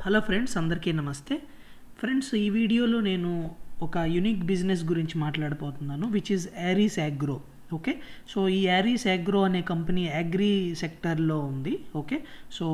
hello friends అందరికీ నమస్తే friends ఈ వీడియోలో నేను ఒక యునిక్ బిజినెస్ గురించి మాట్లాడబోతున్నాను which is Aries Agro okay so ఈ యారీస్ యాగ్రో అనే కంపెనీ అగ్రి సెక్టర్లో ఉంది ఓకే సో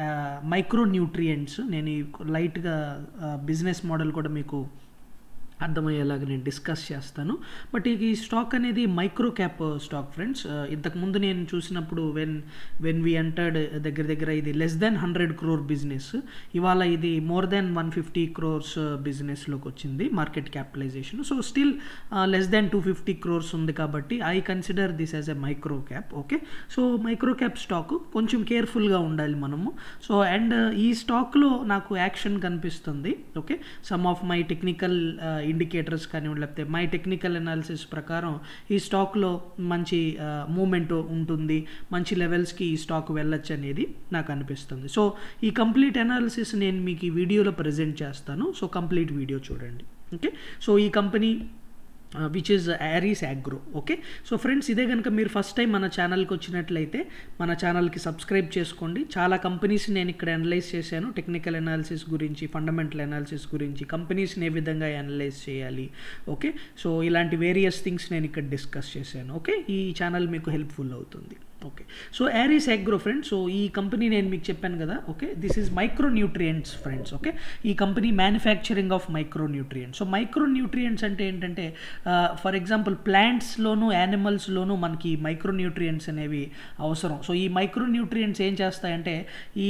మైక్రో న్యూట్రియంట్స్ నేను ఈ లైట్గా బిజినెస్ మోడల్ కూడా మీకు అర్థమయ్యేలాగా నేను డిస్కస్ చేస్తాను బట్ ఈ స్టాక్ అనేది మైక్రో క్యాప్ స్టాక్ ఫ్రెండ్స్ ఇంతకుముందు నేను చూసినప్పుడు వెన్ వెన్ వి ఎంటర్డ్ దగ్గర దగ్గర ఇది less than hundred crore business ఇవాళ ఇది more than one fifty crores బిజినెస్లోకి వచ్చింది market capitalisation so still less than two fifty crores ఉంది కాబట్టి I consider this as a micro cap okay so micro cap stock కొంచెం కేర్ఫుల్గా ఉండాలి మనము సో అండ్ ఈ స్టాక్లో నాకు యాక్షన్ కనిపిస్తుంది okay some of my technical indicators కానివ్వండి లేకపోతే మై టెక్నికల్ అనాలిసిస్ ప్రకారం ఈ స్టాక్లో మంచి మూమెంట్ ఉంటుంది మంచి లెవెల్స్కి ఈ స్టాక్ వెళ్ళొచ్చు అనేది నాకు అనిపిస్తుంది సో ఈ కంప్లీట్ అనాలిసిస్ నేను మీకు ఈ వీడియోలో ప్రజెంట్ చేస్తాను సో కంప్లీట్ వీడియో చూడండి ఓకే సో ఈ company which is Aries Agro okay so friends ఇదే కనుక మీరు ఫస్ట్ టైం మన ఛానల్కి వచ్చినట్లయితే మన ఛానల్కి సబ్స్క్రైబ్ చేసుకోండి చాలా కంపెనీస్ నేను ఇక్కడ అనలైజ్ చేశాను టెక్నికల్ అనాలిసిస్ గురించి ఫండమెంటల్ అనాలిసిస్ గురించి కంపెనీస్ని ఏ విధంగా అనలైజ్ చేయాలి ఓకే సో ఇలాంటి వేరియస్ థింగ్స్ నేను ఇక్కడ డిస్కస్ చేశాను ఓకే ఈ ఛానల్ మీకు హెల్ప్ఫుల్ అవుతుంది okay so Aries Agro friends so ఈ కంపెనీ నేను మీకు చెప్పాను కదా okay this is micro nutrients friends okay ఈ company manufacturing of micro nutrients so micro nutrients అంటే ఏంటంటే ఫర్ ఎగ్జాంపుల్ ప్లాంట్స్లోను యానిమల్స్లోను మనకి మైక్రో న్యూట్రియంట్స్ అనేవి అవసరం సో ఈ మైక్రో న్యూట్రియంట్స్ ఏం చేస్తాయంటే ఈ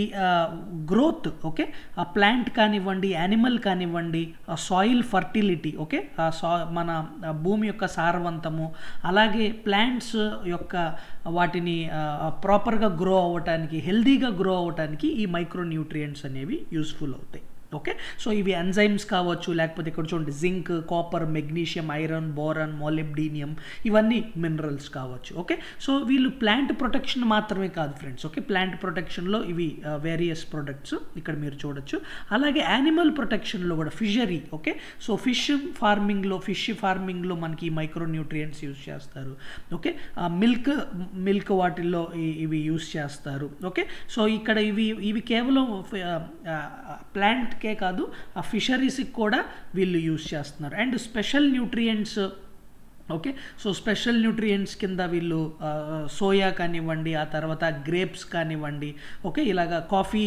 గ్రోత్ ఓకే ఆ ప్లాంట్ కానివ్వండి యానిమల్ కానివ్వండి సాయిల్ ఫర్టిలిటీ ఓకే ఆ సా మన భూమి యొక్క సారవంతము అలాగే ప్లాంట్స్ యొక్క వాటిని ప్రాపర్గా గ్రో అవ్వటానికి హెల్దీగా గ్రో అవ్వటానికి ఈ మైక్రో న్యూట్రియంట్స్ అనేవి యూస్ఫుల్ అవుతాయి ఓకే సో ఇవి ఎంజైమ్స్ కావచ్చు లేకపోతే ఇక్కడ చూడండి zinc copper magnesium iron boron molybdenum ఇవన్నీ మినరల్స్ కావచ్చు ఓకే సో వీళ్ళు ప్లాంట్ ప్రొటెక్షన్ మాత్రమే కాదు ఫ్రెండ్స్ ఓకే ప్లాంట్ ప్రొటెక్షన్లో ఇవి వేరియస్ ప్రొడక్ట్స్ ఇక్కడ మీరు చూడొచ్చు అలాగే యానిమల్ ప్రొటెక్షన్లో కూడా ఫిషరీ ఓకే సో ఫిష్ ఫార్మింగ్లో ఫిష్ ఫార్మింగ్లో మనకి మైక్రో న్యూట్రియంట్స్ యూస్ చేస్తారు ఓకే మిల్క్ మిల్క్ వాటిల్లో ఇవి యూస్ చేస్తారు ఓకే సో ఇక్కడ ఇవి ఇవి కేవలం ప్లాంట్ కే కాదు ఆ ఫిషరీస్కి కూడా వీళ్ళు యూస్ చేస్తున్నారు and special nutrients okay so special nutrients కింద వీళ్ళు సోయా కానివ్వండి ఆ తర్వాత గ్రేప్స్ కానివ్వండి ఓకే ఇలాగ కాఫీ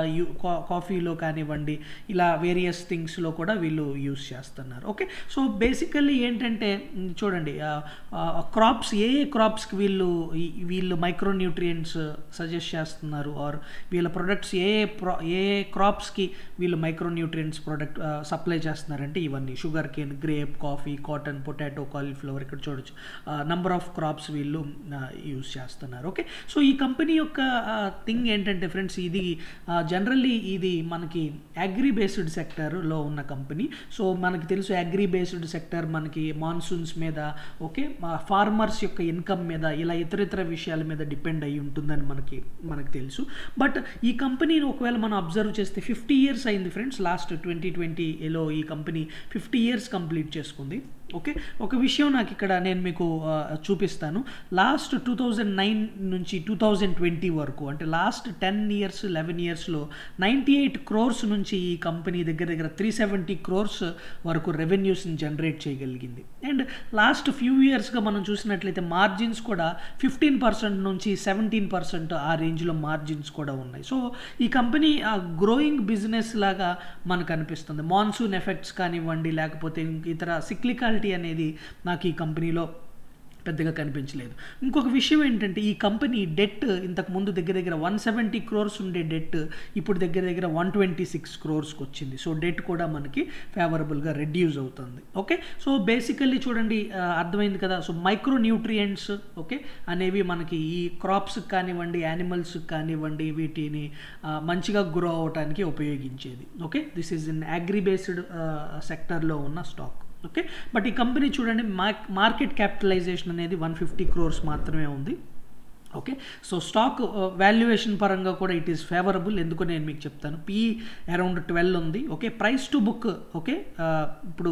కాఫీలో కానివ్వండి ఇలా వేరియస్ థింగ్స్లో కూడా వీళ్ళు యూస్ చేస్తున్నారు ఓకే సో బేసికల్లీ ఏంటంటే చూడండి క్రాప్స్ ఏ ఏ క్రాప్స్కి వీళ్ళు వీళ్ళు మైక్రో న్యూట్రియంట్స్ సజెస్ట్ చేస్తున్నారు ఆర్ వీళ్ళ ప్రొడక్ట్స్ ఏ ఏ ఏ క్రాప్స్కి వీళ్ళు మైక్రో న్యూట్రియంట్స్ ప్రొడక్ట్ సప్లై చేస్తున్నారంటే ఇవన్నీ sugar cane grape coffee cotton potato cauliflower ఇక్కడ చూడొచ్చు నంబర్ ఆఫ్ క్రాప్స్ వీళ్ళు యూస్ చేస్తున్నారు ఓకే సో ఈ కంపెనీ యొక్క థింగ్ ఏంటంటే ఫ్రెండ్స్ ఇది జనరల్లీ ఇది మనకి అగ్రి బేస్డ్ సెక్టర్లో ఉన్న కంపెనీ సో మనకి తెలుసు అగ్రి బేస్డ్ సెక్టర్ మనకి మాన్సూన్స్ మీద ఓకే ఫార్మర్స్ యొక్క ఇన్కమ్ మీద ఇలా ఇతర ఇతర విషయాల మీద డిపెండ్ అయ్యి ఉంటుందని మనకి మనకు తెలుసు బట్ ఈ కంపెనీని ఒకవేళ మనం అబ్జర్వ్ చేస్తే ఫిఫ్టీ ఇయర్స్ అయింది ఫ్రెండ్స్ లాస్ట్ ట్వంటీ ట్వంటీలో ఈ కంపెనీ ఫిఫ్టీ ఇయర్స్ కంప్లీట్ చేసుకుంది ఓకే ఒక విషయం నాకు ఇక్కడ నేను మీకు చూపిస్తాను లాస్ట్ టూ థౌజండ్ నైన్ నుంచి టూ థౌజండ్ ట్వంటీ వరకు అంటే లాస్ట్ టెన్ ఇయర్స్ లెవెన్ ఇయర్స్లో నైంటీ ఎయిట్ క్రోర్స్ నుంచి ఈ కంపెనీ దగ్గర దగ్గర త్రీ సెవెంటీ క్రోర్స్ వరకు రెవెన్యూస్ని జనరేట్ చేయగలిగింది అండ్ లాస్ట్ ఫ్యూ ఇయర్స్గా మనం చూసినట్లయితే మార్జిన్స్ కూడా ఫిఫ్టీన్ పర్సెంట్ నుంచి సెవెంటీన్ పర్సెంట్ ఆ రేంజ్లో మార్జిన్స్ కూడా ఉన్నాయి సో ఈ కంపెనీ గ్రోయింగ్ బిజినెస్ లాగా మనకు అనిపిస్తుంది మాన్సూన్ ఎఫెక్ట్స్ కానివ్వండి లేకపోతే ఇతర సిక్లికాలిటీ అనేది నాకు ఈ కంపెనీలో పెద్దగా కనిపించలేదు ఇంకొక విషయం ఏంటంటే ఈ కంపెనీ డెట్ ఇంతకు ముందు దగ్గర దగ్గర వన్ సెవెంటీ క్రోర్స్ ఉండే డెట్ ఇప్పుడు దగ్గర దగ్గర వన్ ట్వంటీ సిక్స్ క్రోర్స్కి వచ్చింది సో డెట్ కూడా మనకి ఫేవరబుల్గా రెడ్యూస్ అవుతుంది ఓకే సో బేసికల్లీ చూడండి అర్థమైంది కదా సో మైక్రో న్యూట్రియంట్స్ ఓకే అనేవి మనకి ఈ క్రాప్స్కి కానివ్వండి యానిమల్స్కి కానివ్వండి వీటిని మంచిగా గ్రో అవడానికి ఉపయోగించేది okay this is in agri based సెక్టర్లో ఉన్న స్టాక్ ఓకే బట్ ఈ కంపెనీ చూడండి మార్కెట్ క్యాపిటలైజేషన్ అనేది వన్ ఫిఫ్టీ క్రోర్స్ మాత్రమే ఉంది ఓకే సో స్టాక్ వాల్యుయేషన్ పరంగా కూడా ఇట్ ఈస్ ఫేవరబుల్ ఎందుకు నేను మీకు చెప్తాను పీ అరౌండ్ ట్వెల్వ్ ఉంది okay price to book okay ఇప్పుడు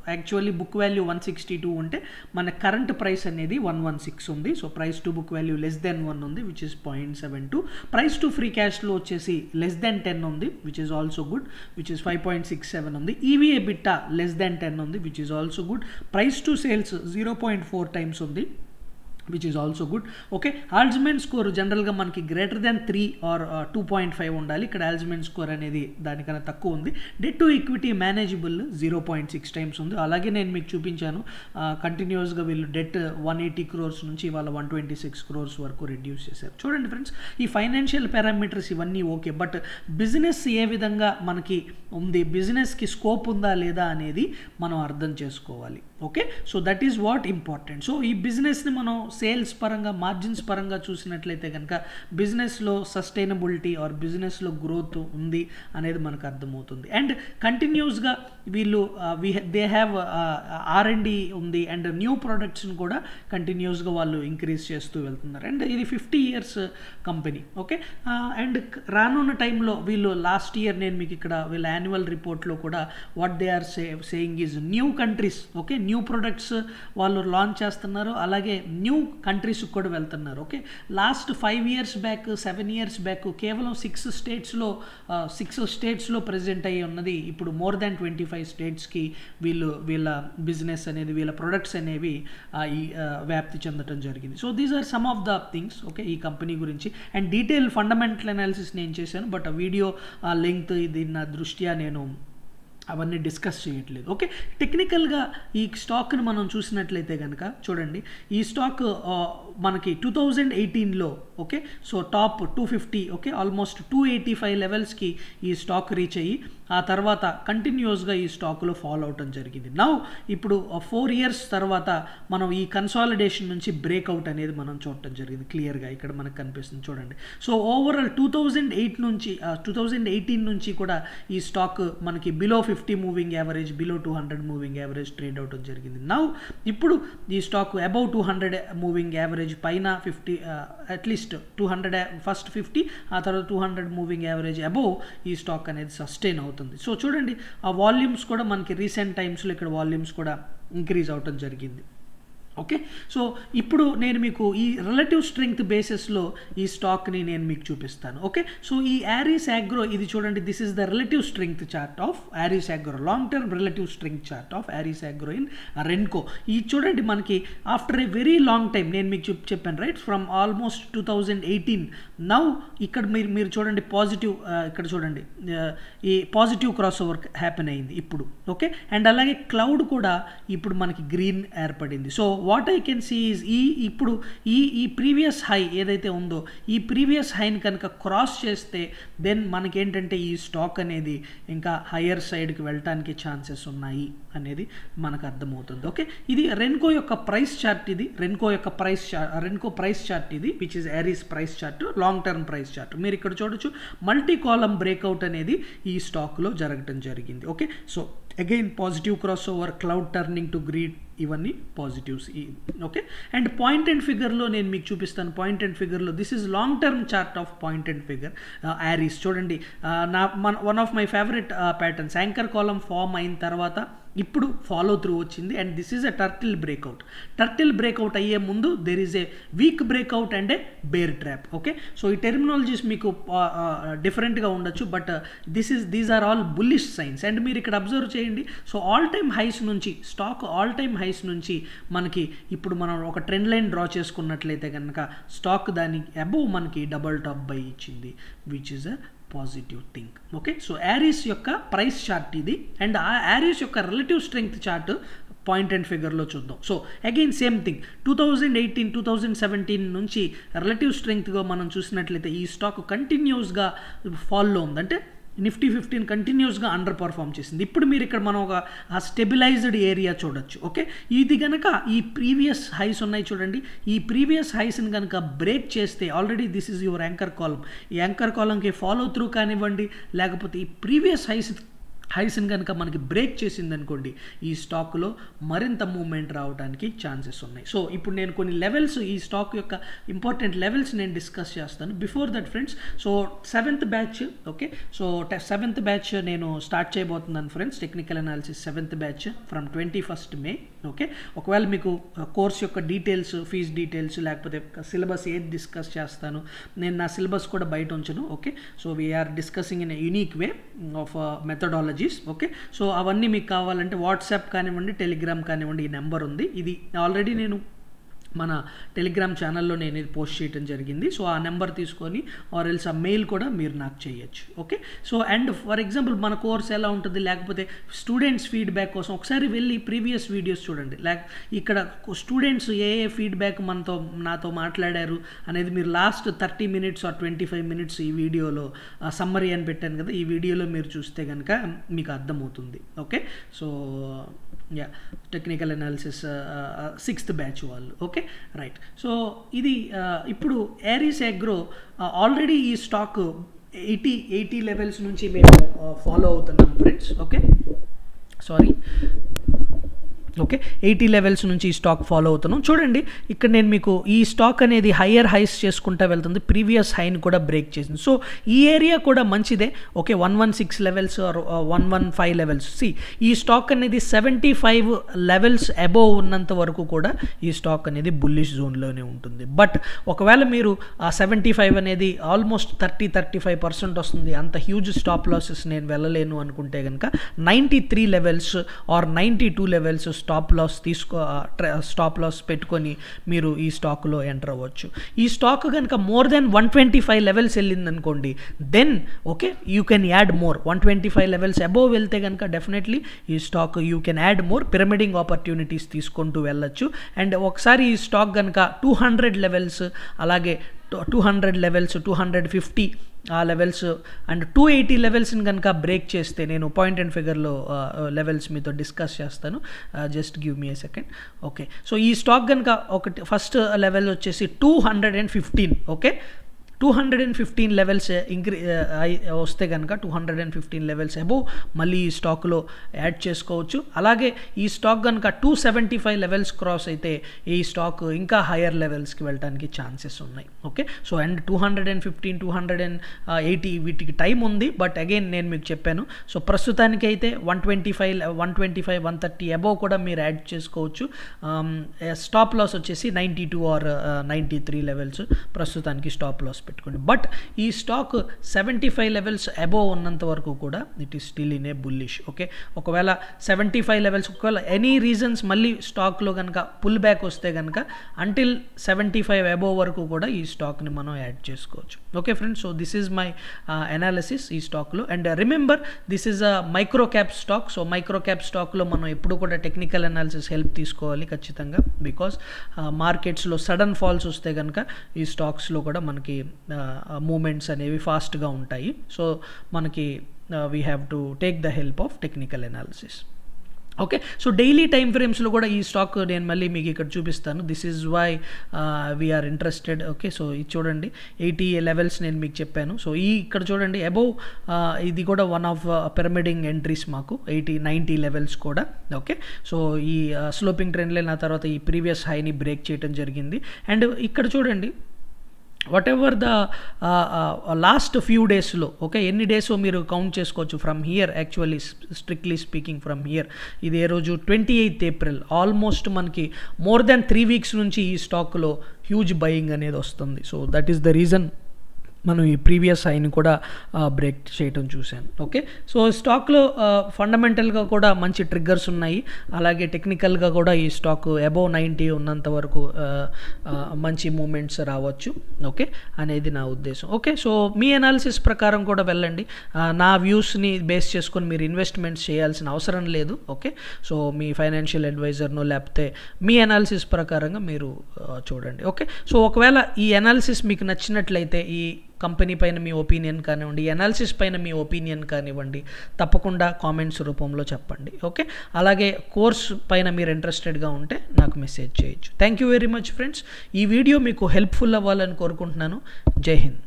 actually book value one sixty two ఉంటే మన కరెంట్ ప్రైస్ అనేది వన్ వన్ సిక్స్ ఉంది so price to book value less than one ఉంది which is point seven two price to free క్యాష్లో వచ్చేసి less than ten ఉంది which is also good which is five point six seven ఉంది EV EBITDA less than ten ఉంది which is also good price to sales zero point four times ఉంది which is also good okay Altman score జనరల్గా మనకి greater than three or two point five ఉండాలి ఇక్కడ Altman score అనేది దానికన్నా తక్కువ ఉంది debt to equity manageable zero point six times ఉంది అలాగే నేను మీకు చూపించాను కంటిన్యూస్గా వీళ్ళు డెట్ వన్ ఎయిటీ క్రోర్స్ నుంచి ఇవాళ వన్ ట్వంటీ సిక్స్ క్రోర్స్ వరకు రెడ్యూస్ చేశారు చూడండి ఫ్రెండ్స్ ఈ ఫైనాన్షియల్ పారామీటర్స్ ఇవన్నీ ఓకే బట్ బిజినెస్ ఏ విధంగా మనకి ఉంది బిజినెస్కి స్కోప్ ఉందా లేదా అనేది మనం అర్థం చేసుకోవాలి okay so that is what important so ఈ బిజినెస్ని మనం సేల్స్ పరంగా మార్జిన్స్ పరంగా చూసినట్లయితే కనుక బిజినెస్లో సస్టైనబిలిటీ ఆర్ బిజినెస్లో గ్రోత్ ఉంది అనేది మనకు అర్థమవుతుంది అండ్ కంటిన్యూస్గా వీళ్ళు we they have R and D ఉంది అండ్ న్యూ ప్రోడక్ట్స్ని కూడా కంటిన్యూస్గా వాళ్ళు ఇంక్రీజ్ చేస్తూ వెళ్తున్నారు అండ్ ఇది fifty years company okay and రానున్న టైంలో వీళ్ళు లాస్ట్ ఇయర్ నేను మీకు ఇక్కడ వీళ్ళ యాన్యువల్ రిపోర్ట్లో కూడా what they are say saying is new countries okay new products వాళ్ళు లాంచ్ చేస్తున్నారు అలాగే న్యూ కంట్రీస్కి కూడా వెళ్తున్నారు okay last five years back seven years back కేవలం సిక్స్ స్టేట్స్లో సిక్స్ స్టేట్స్లో ప్రజెంట్ అయ్యి ఉన్నది ఇప్పుడు మోర్ దాన్ ట్వంటీ ఫైవ్ స్టేట్స్కి వీళ్ళు వీళ్ళ బిజినెస్ అనేది వీళ్ళ ప్రొడక్ట్స్ అనేవి ఈ వ్యాప్తి చెందడం జరిగింది so these are some of the things okay ఈ కంపెనీ గురించి అండ్ డీటెయిల్ ఫండమెంటల్ అనాలిసిస్ నేను చేశాను బట్ ఆ వీడియో లెంగ్త్ ఇది నా దృష్ట్యా నేను అవన్నీ డిస్కస్ చేయట్లేదు ఓకే టెక్నికల్గా ఈ స్టాక్ని మనం చూసినట్లయితే కనుక చూడండి ఈ స్టాక్ మనకి టూ థౌజండ్ ఎయిటీన్లో okay so top two fifty okay almost two eighty five లెవెల్స్కి ఈ స్టాక్ రీచ్ అయ్యి ఆ తర్వాత కంటిన్యూస్గా ఈ స్టాక్లో ఫాలో అవటం జరిగింది నౌ ఇప్పుడు ఫోర్ ఇయర్స్ తర్వాత మనం ఈ కన్సాలిడేషన్ నుంచి బ్రేక్అవుట్ అనేది మనం చూడటం జరిగింది క్లియర్గా ఇక్కడ మనకు కనిపిస్తుంది చూడండి so overall two thousand eight నుంచి టూ థౌజండ్ ఎయిటీన్ నుంచి కూడా ఈ స్టాక్ మనకి below fifty moving average below two hundred moving average trade అవటం జరిగింది నౌ ఇప్పుడు ఈ stock above two hundred moving average పైన fifty at least two hundred first fifty ఆ తర్వాత two hundred moving average above ఈ స్టాక్ అనేది సస్టైన్ అవుతుంది సో చూడండి ఆ వాల్యూమ్స్ కూడా మనకి రీసెంట్ టైమ్స్లో ఇక్కడ వాల్యూమ్స్ కూడా ఇంక్రీజ్ అవటం జరిగింది ఓకే సో ఇప్పుడు నేను మీకు ఈ రిలేటివ్ స్ట్రెంగ్త్ బేసిస్లో ఈ స్టాక్ని నేను మీకు చూపిస్తాను ఓకే సో ఈ యారీస్ యాగ్రో ఇది చూడండి this is the relative strength chart of Aries Agro long term relative strength chart of Aries Agro in Renko ఈ చూడండి మనకి after a very long time నేను మీకు చెప్ చెప్పాను right from almost two thousand eighteen now ఇక్కడ మీరు మీరు చూడండి పాజిటివ్ ఇక్కడ చూడండి ఈ పాజిటివ్ క్రాస్ ఓవర్ హ్యాపెన్ అయింది ఇప్పుడు ఓకే అండ్ అలాగే క్లౌడ్ కూడా ఇప్పుడు మనకి గ్రీన్ ఏర్పడింది so what I can see is ఈ ఇప్పుడు ఈ ఈ ప్రీవియస్ హై ఏదైతే ఉందో ఈ ప్రీవియస్ హైని కనుక క్రాస్ చేస్తే దెన్ మనకేంటంటే ఈ స్టాక్ అనేది ఇంకా హయ్యర్ సైడ్కి వెళ్ళటానికి ఛాన్సెస్ ఉన్నాయి అనేది మనకు అర్థమవుతుంది ఓకే ఇది రెన్కో యొక్క ప్రైస్ చార్ట్ ఇది రెన్కో యొక్క price chart Renko price chart ఇది which is Aries price chart long term price chart మీరు ఇక్కడ చూడొచ్చు మల్టీ కాలం బ్రేక్అవుట్ అనేది ఈ స్టాక్లో జరగటం జరిగింది okay so again positive cross over cloud turning to green ఇవన్నీ positives okay and point and ఫిగర్లో నేను మీకు చూపిస్తాను పాయింట్ అండ్ ఫిగర్లో this is long term chart of point and figure Aries చూడండి నా one of my favourite patterns anchor column form అయిన తర్వాత ఇప్పుడు ఫాలో త్రూ వచ్చింది and this is a turtle breakout turtle breakout అయ్యే ముందు there is a weak breakout and A bear trap okay so ఈ terminologies మీకు డిఫరెంట్గా ఉండొచ్చు but this is these are all bullish signs and మీరు ఇక్కడ observe చేయండి సో ఆల్ టైమ్ హైస్ నుంచి స్టాక్ ఆల్ టైమ్ హైస్ నుంచి మనకి ఇప్పుడు మనం ఒక ట్రెండ్ లైన్ డ్రా చేసుకున్నట్లయితే కనుక స్టాక్ దాని అబోవ్ మనకి డబల్ టాప్ బై ఇచ్చింది which is a positive thing okay so Aries యొక్క ప్రైస్ చార్ట్ ఇది అండ్ ఆ యారీస్ యొక్క relative strength chart point and ఫిగర్లో చూద్దాం so again same thing two thousand eighteen two thousand seventeen నుంచి relative స్ట్రెంగ్త్గా మనం చూసినట్లయితే ఈ స్టాక్ కంటిన్యూస్గా ఫాల్లో ఉంది అంటే నిఫ్టీ ఫిఫ్టీన్ కంటిన్యూస్గా అండర్ పర్ఫామ్ చేసింది ఇప్పుడు మీరు ఇక్కడ మనం ఒక ఆ స్టెబిలైజ్డ్ ఏరియా చూడొచ్చు ఓకే ఇది కనుక ఈ ప్రీవియస్ హైస్ ఉన్నాయి చూడండి ఈ ప్రీవియస్ హైస్ని కనుక బ్రేక్ చేస్తే already this is your anchor column ఈ యాంకర్ కాలంకి ఫాలో త్రూ కానివ్వండి లేకపోతే ఈ ప్రీవియస్ హైస్ హైస్ని కనుక మనకి బ్రేక్ చేసింది అనుకోండి ఈ స్టాక్లో మరింత మూమెంట్ రావడానికి ఛాన్సెస్ ఉన్నాయి సో ఇప్పుడు నేను కొన్ని లెవెల్స్ ఈ స్టాక్ యొక్క ఇంపార్టెంట్ లెవెల్స్ నేను డిస్కస్ చేస్తాను before that friends so seventh batch okay so seventh batch నేను స్టార్ట్ చేయబోతున్నాను friends technical analysis seventh batch from twenty first May okay ఒకవేళ మీకు కోర్స్ యొక్క డీటెయిల్స్ ఫీజ్ డీటెయిల్స్ లేకపోతే సిలబస్ ఏది డిస్కస్ చేస్తాను నేను నా సిలబస్ కూడా బయట ఉంచను okay so we are discussing in unique way of methodologies okay so అవన్నీ మీకు కావాలంటే వాట్సాప్ కానివ్వండి టెలిగ్రామ్ కానివ్వండి ఈ నెంబర్ ఉంది ఇది ఆల్రెడీ నేను మన టెలిగ్రామ్ ఛానల్లో నేను ఇది పోస్ట్ చేయడం జరిగింది సో ఆ నెంబర్ తీసుకొని ఆర్ ఎల్స్ ఆ మెయిల్ కూడా మీరు నాకు చేయొచ్చు okay so and for example మన కోర్స్ ఎలా ఉంటుంది లేకపోతే స్టూడెంట్స్ ఫీడ్బ్యాక్ కోసం ఒకసారి వెళ్ళి ప్రీవియస్ వీడియోస్ చూడండి లేక ఇక్కడ స్టూడెంట్స్ ఏ ఏ ఫీడ్బ్యాక్ మనతో నాతో మాట్లాడారు అనేది మీరు last thirty minutes or twenty five minutes ఈ వీడియోలో సమ్మరీ అని పెట్టాను కదా ఈ వీడియోలో మీరు చూస్తే కనుక మీకు అర్థమవుతుంది okay so yeah technical analysis sixth batch వాళ్ళు ఓకే రైట్ సో ఇది ఇప్పుడు ఏరీస్ అగ్రో ఆల్రెడీ ఈ స్టాక్ ఎయిటీ ఎయిటీ లెవెల్స్ నుంచి మేము ఫాలో అవుతున్నాం friends okay sorry okay eighty levels నుంచి ఈ స్టాక్ ఫాలో అవుతున్నాం చూడండి ఇక్కడ నేను మీకు ఈ స్టాక్ అనేది హయ్యర్ హైస్ చేసుకుంటా వెళ్తుంది ప్రీవియస్ హైని కూడా బ్రేక్ చేసింది సో ఈ ఏరియా కూడా మంచిదే okay one one six levels one one five levels సి ఈ స్టాక్ అనేది సెవెంటీ ఫైవ్ లెవెల్స్ అబోవ్ ఉన్నంత వరకు కూడా ఈ స్టాక్ అనేది బుల్లిష్ జోన్లోనే ఉంటుంది బట్ ఒకవేళ మీరు ఆ సెవెంటీ ఫైవ్ అనేది almost thirty thirty five percent వస్తుంది అంత హ్యూజ్ స్టాప్ లాసెస్ నేను వెళ్ళలేను అనుకుంటే కనుక ninety three levels or ninety two levels stop loss తీసుకో స్టాప్ లాస్ పెట్టుకొని మీరు ఈ స్టాక్లో ఎంటర్ అవ్వచ్చు ఈ స్టాక్ కనుక more than one twenty five levels వెళ్ళింది అనుకోండి then okay you can add more one twenty five levels above వెళ్తే కనుక డెఫినెట్లీ ఈ stock you can add more pyramiding opportunities తీసుకుంటూ వెళ్ళొచ్చు అండ్ ఒకసారి ఈ స్టాక్ కనుక టూ హండ్రెడ్ లెవెల్స్ అలాగే two hundred levels two hundred fifty ఆ లెవెల్స్ అండ్ టూ ఎయిటీ లెవెల్స్ని కనుక బ్రేక్ చేస్తే నేను పాయింట్ అండ్ ఫిగర్లో లెవెల్స్ మీతో డిస్కస్ చేస్తాను just give me a second okay so ఈ స్టాక్ కనుక ఒకటి ఫస్ట్ లెవెల్ వచ్చేసి two hundred and fifteen okay two hundred and fifteen levels ఇంక్రీ వస్తే కనుక two hundred and fifteen levels above మళ్ళీ ఈ స్టాక్లో యాడ్ చేసుకోవచ్చు అలాగే ఈ స్టాక్ కనుక two seventy five levels cross అయితే ఈ స్టాక్ ఇంకా హయ్యర్ లెవెల్స్కి వెళ్ళడానికి ఛాన్సెస్ ఉన్నాయి okay so and two hundred and fifteen two hundred and eighty వీటికి టైం ఉంది బట్ అగైన్ నేను మీకు చెప్పాను సో ప్రస్తుతానికి అయితే one twenty five one twenty five one thirty above కూడా మీరు యాడ్ చేసుకోవచ్చు స్టాప్ లాస్ వచ్చేసి ninety two or ninety three levels ప్రస్తుతానికి స్టాప్ లాస్ పెట్టుకోండి బట్ ఈ stock seventy five levels above ఉన్నంత వరకు కూడా it is still in a bullish okay ఒకవేళ సెవెంటీ ఫైవ్ లెవెల్స్ ఒకవేళ ఎనీ రీజన్స్ మళ్ళీ స్టాక్లో కనుక పుల్ బ్యాక్ వస్తే కనుక అంటిల్ సెవెంటీ ఫైవ్ అబోవ్ వరకు కూడా ఈ స్టాక్ని మనం యాడ్ చేసుకోవచ్చు okay friends so this is my analysis ఈ స్టాక్లో and remember this is a micro cap stock so micro cap స్టాక్లో మనం ఎప్పుడు కూడా టెక్నికల్ అనాలిసిస్ హెల్ప్ తీసుకోవాలి ఖచ్చితంగా బికాస్ మార్కెట్స్లో సడన్ ఫాల్స్ వస్తే కనుక ఈ స్టాక్స్లో కూడా మనకి మూమెంట్స్ అనేవి ఫాస్ట్గా ఉంటాయి సో మనకి we have to take the help of technical analysis okay so daily time ఫ్రేమ్స్లో కూడా ఈ స్టాక్ నేను మళ్ళీ మీకు ఇక్కడ చూపిస్తాను this is why we are interested okay so ఇది చూడండి ఎయిటీ లెవెల్స్ నేను మీకు చెప్పాను సో ఈ ఇక్కడ చూడండి అబౌవ్ ఇది కూడా వన్ ఆఫ్ పిరమిడింగ్ ఎంట్రీస్ మాకు ఎయిటీ నైంటీ లెవెల్స్ కూడా ఓకే సో ఈ స్లోపింగ్ ట్రెండ్ లైన్ ఆ తర్వాత ఈ ప్రీవియస్ హైని బ్రేక్ చేయడం జరిగింది అండ్ ఇక్కడ చూడండి whatever the last few డేస్లో ఓకే ఎన్ని డేస్ మీరు కౌంట్ చేసుకోవచ్చు from here actually strictly speaking from here ఇది ఏ రోజు ట్వంటీ ఎయిత్ ఏప్రిల్ ఆల్మోస్ట్ మనకి మోర్ దాన్ త్రీ వీక్స్ నుంచి ఈ స్టాక్లో హ్యూజ్ బయింగ్ అనేది వస్తుంది so that is the reason మనం ఈ ప్రీవియస్ హైని కూడా బ్రేక్ చేయటం చూశాను ఓకే సో స్టాక్లో ఫండమెంటల్గా కూడా మంచి ట్రిగ్గర్స్ ఉన్నాయి అలాగే టెక్నికల్గా కూడా ఈ స్టాక్ అబోవ్ నైంటీ ఉన్నంత వరకు మంచి మూమెంట్స్ రావచ్చు ఓకే అనేది నా ఉద్దేశం ఓకే సో మీ అనాలిసిస్ ప్రకారం కూడా వెళ్ళండి నా వ్యూస్ని బేస్ చేసుకొని మీరు ఇన్వెస్ట్మెంట్స్ చేయాల్సిన అవసరం లేదు ఓకే సో మీ ఫైనాన్షియల్ అడ్వైజర్ను లేకపోతే మీ అనాలిసిస్ ప్రకారంగా మీరు చూడండి ఓకే సో ఒకవేళ ఈ అనాలిసిస్ మీకు నచ్చినట్లయితే ఈ కంపెనీ పైన మీ ఒపీనియన్ కానివ్వండి అనాలిసిస్ పైన మీ ఒపీనియన్ కానివ్వండి తప్పకుండా కామెంట్స్ రూపంలో చెప్పండి ఓకే అలాగే కోర్స్ పైన మీరు ఇంట్రెస్టెడ్గా ఉంటే నాకు మెసేజ్ చేయొచ్చు thank you very much friends ఈ వీడియో మీకు హెల్ప్ఫుల్ అవ్వాలని కోరుకుంటున్నాను జై హింద్